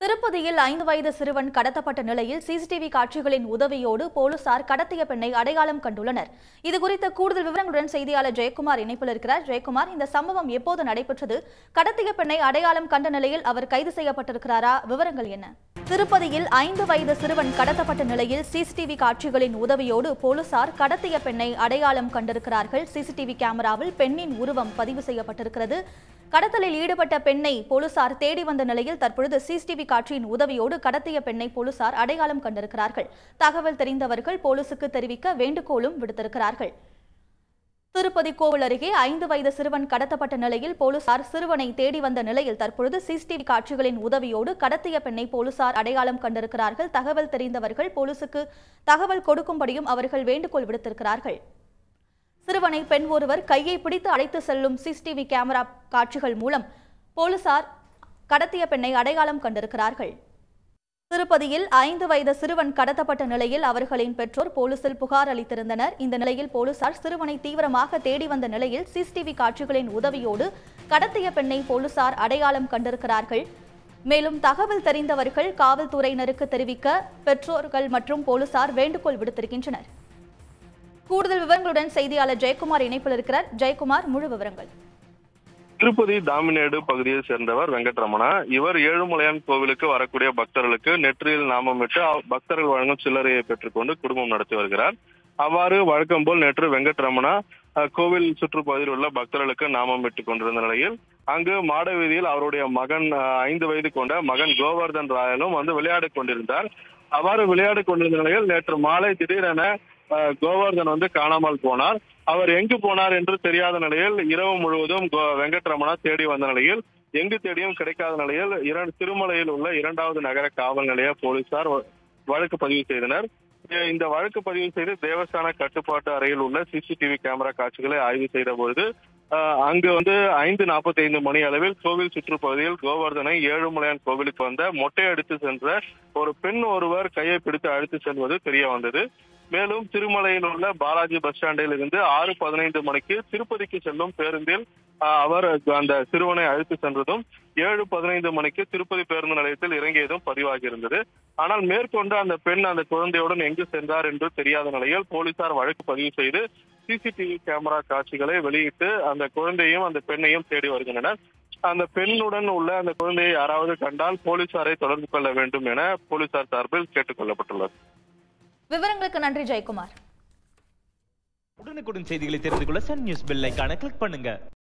திருப்பதியில் ஐந்து வயது சிறுவன் கடத்தப்பட்ட நிலையில் சிசிடிவி காட்சிகளின் உதவியோடு போலீசார் கடத்திய பெண்ணை அடையாளம் கண்டுள்ளனர் இதுகுறித்த கூடுதல் விவரங்களுடன் செய்தியாளர் ஜெயக்குமார் இணைப்பில் இருக்கிறார் ஜெயக்குமார் இந்த சம்பவம் எப்போது நடைபெற்றது கடத்திய பெண்ணை அடையாளம் கண்ட நிலையில் அவர் கைது செய்யப்பட்டிருக்கிறாரா விவரங்கள் என்ன திருப்பதியில் ஐந்து வயது சிறுவன் கடத்தப்பட்ட நிலையில் சிசிடிவி காட்சிகளின் உதவியோடு போலீசார் கடத்திய பெண்ணை அடையாளம் கண்டிருக்கிறார்கள் சிசிடிவி கேமராவில் பெண்ணின் உருவம் பதிவு செய்யப்பட்டிருக்கிறது கடத்தலில் ஈடுபட்ட பெண்ணை போலீசார் தேடி வந்த நிலையில் தற்பொழுது சிசிடிவி காட்சியின் உதவியோடு கடத்திய பெண்ணை போலீசார் அடையாளம் கண்டிருக்கிறார்கள் தகவல் தெரிந்தவர்கள் போலீசுக்கு தெரிவிக்க வேண்டுகோளும் விடுத்திருக்கிறார்கள் திருப்பதி கோவில் அருகே ஐந்து வயது சிறுவன் கடத்தப்பட்ட நிலையில் போலீசார் சிறுவனை தேடி வந்த நிலையில் தற்பொழுது சிசிடிவி காட்சிகளின் உதவியோடு கடத்திய பெண்ணை போலீசார் அடையாளம் கண்டிருக்கிறார்கள் தகவல் தெரிந்தவர்கள் போலீசுக்கு தகவல் கொடுக்கும்படியும் அவர்கள் வேண்டுகோள் விடுத்திருக்கிறார்கள் சிறுவனை பெண் ஒருவர் கையை பிடித்து அழைத்து செல்லும் சிசிடிவி கேமரா காட்சிகள் மூலம் போலீசார் கடத்திய பெண்ணை அடையாளம் கண்டிருக்கிறார்கள் திருப்பதியில் ஐந்து வயது சிறுவன் கடத்தப்பட்ட நிலையில் அவர்களின் பெற்றோர் போலீசில் புகார் அளித்திருந்தனர் இந்த நிலையில் போலீசார் சிறுவனை தீவிரமாக தேடி வந்த நிலையில் சிசிடிவி காட்சிகளின் உதவியோடு கடத்திய பெண்ணை போலீசார் அடையாளம் கண்டிருக்கிறார்கள் மேலும் தகவல் தெரிந்தவர்கள் காவல்துறையினருக்கு தெரிவிக்க பெற்றோர்கள் மற்றும் போலீசார் வேண்டுகோள் விடுத்திருக்கின்றனர் கூடுதல் விவரங்களுடன் செய்தியாளர் ஜெயக்குமார் இணைப்பில் இருக்கிறார் ஜெயக்குமார் முழு விவரங்கள் திருப்பதி தாமினேடு பகுதியை சேர்ந்தவர் வெங்கட்ரமணா இவர் ஏழுமலையான் கோவிலுக்கு வரக்கூடிய பக்தர்களுக்கு நெற்றியில் நாமமிட்டு அவ்- பக்தர்கள் வழங்கும் சில்லறையை பெற்றுக்கொண்டு குடும்பம் நடத்தி வருகிறார் அவ்வாறு வழக்கம் போல் நேற்று வெங்கட்ரமணா அஹ், கோவில் சுற்றுப்பகுதியில் உள்ள பக்தர்களுக்கு நாமம் விட்டுக் கொண்டிருந்த நிலையில் அங்கு மாட வீதியில் அவருடைய மகன் அஹ், ஐந்து வயது கொண்ட மகன் கோவர்தன் ராயலும் வந்து விளையாடிக் கொண்டிருந்தார் அவ்வாறு விளையாடிக் கொண்டிருந்த நிலையில் நேற்று மாலை திடீரென அஹ், கோவர்தன் வந்து காணாமல் போனார் அவர் எங்கு போனார் என்று தெரியாத நிலையில் இரவு முழுவதும் கோ- வெங்கட்ரமணா தேடி வந்த நிலையில் எங்கு தேடியும் கிடைக்காத நிலையில் இரண்டு திருமலையில் உள்ள இரண்டாவது நகர காவல் நிலைய போலீசார் வ- வழக்கு பதிவு செய்தனர் இ- இந்த வழக்கு பதிவு செய்து தேவஸ்தான கட்டுப்பாட்டு அறையில் உள்ள சிசிடிவி கேமரா காட்சிகளை ஆய்வு செய்த பொழுது அஹ், அங்கு வந்து ஐந்து நாற்பத்தி ஐந்து மணி அளவில் கோவில் சுற்றுப்பகுதியில் கோவர்தனை ஏழுமலையான் கோவிலுக்கு வந்த மொட்டை அடித்து சென்ற ஒரு பெண் ஒருவர் கையை பிடித்து அழைத்து செல்வது தெரிய வந்தது மேலும் திருமலையில் உள்ள பாலாஜி பஸ் ஸ்டாண்டில் இருந்து ஆறு பதினைந்து மணிக்கு திருப்பதிக்கு செல்லும் பேருந்தில் ஆஹ், அவர் அந்த சிறுவனை அழைத்து சென்றதும் ஏழு பதினைந்து மணிக்கு திருப்பதி பேருந்து நிலையத்தில் இறங்கியதும் பதிவாகி இருந்தது ஆனால் மேற்கொண்டு அந்த பெண் அந்த குழந்தையுடன் எங்கு சென்றார் என்று தெரியாத நிலையில் போலீசார் வழக்கு பதிவு செய்து சிசிடிவி கேமரா காட்சிகளை வெளியிட்டு அந்த குழந்தையும் அந்த பெண்ணையும் தேடி வருகின்றனர் அந்த பெண்ணுடன் உள்ள அந்த குழந்தையை யாராவது கண்டால் போலீசாரை தொடர்பு கொள்ள வேண்டும் என போலீசார் சார்பில் கேட்டுக் கொள்ளப்பட்டுள்ளது விவரங்களுக்கு நன்றி ஜெயக்குமார் உடனுக்குடன் செய்திகளை தெரிந்து கொள்ள சன் நியூஸ் பெல் ஐகானை கிளிக் பண்ணுங்க